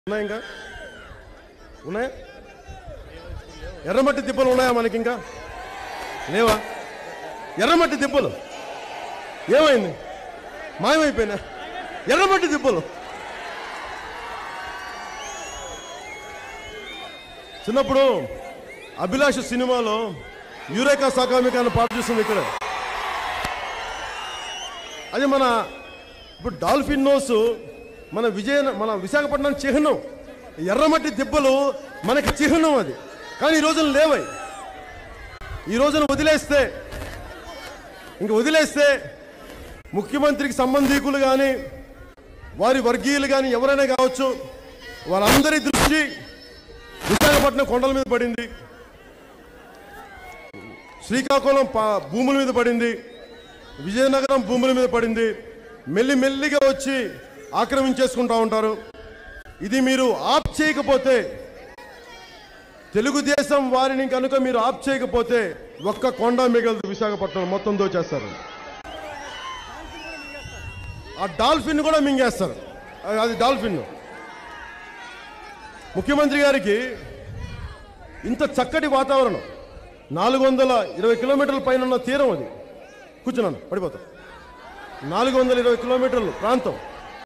ఉన్నాయి ఇంకా ఉన్నాయా ఎర్రమట్టి దిబ్బలు ఉన్నాయా మనకి ఇంకా లేవా ఎర్రమట్టి దిబ్బలు ఏమైంది మాయమైపోయినా ఎర్రమట్టి దిబ్బలు చిన్నప్పుడు అభిలాష సినిమాలో యూరేకా సాకామిక అన్న పాట చూస్తుంది ఇక్కడ అది మన ఇప్పుడు డాల్ఫిన్ నోస్ మన విజయ మన విశాఖపట్నం చిహ్నం ఎర్రమట్టి దిబ్బలు మనకి చిహ్నం అది కానీ ఈ రోజున లేవై ఈ రోజున వదిలేస్తే ఇంక వదిలేస్తే ముఖ్యమంత్రికి సంబంధీకులు కానీ వారి వర్గీయులు కానీ ఎవరైనా కావచ్చు వారందరి దృష్టి విశాఖపట్నం కొండల మీద పడింది శ్రీకాకుళం పా- భూముల మీద పడింది విజయనగరం భూముల మీద పడింది మెల్లి మెల్లిగా వచ్చి ఆక్రమించేసుకుంటా ఉంటారు ఇది మీరు ఆప్ చేయకపోతే తెలుగుదేశం వారిని కనుక మీరు ఆప్ చేయకపోతే ఒక్క కొండ మిగలదు విశాఖపట్నం మొత్తం దోచేస్తారు ఆ డాల్ఫిన్ కూడా మింగేస్తారు అది- అది డాల్ఫిన్ ముఖ్యమంత్రి గారికి ఇంత చక్కటి వాతావరణం నాలుగు వందల ఇరవై కిలోమీటర్ల పైన ఉన్న తీరం అది కూర్చున్నాను పడిపోతా నాలుగు వందల ఇరవై కిలోమీటర్లు ప్రాంతం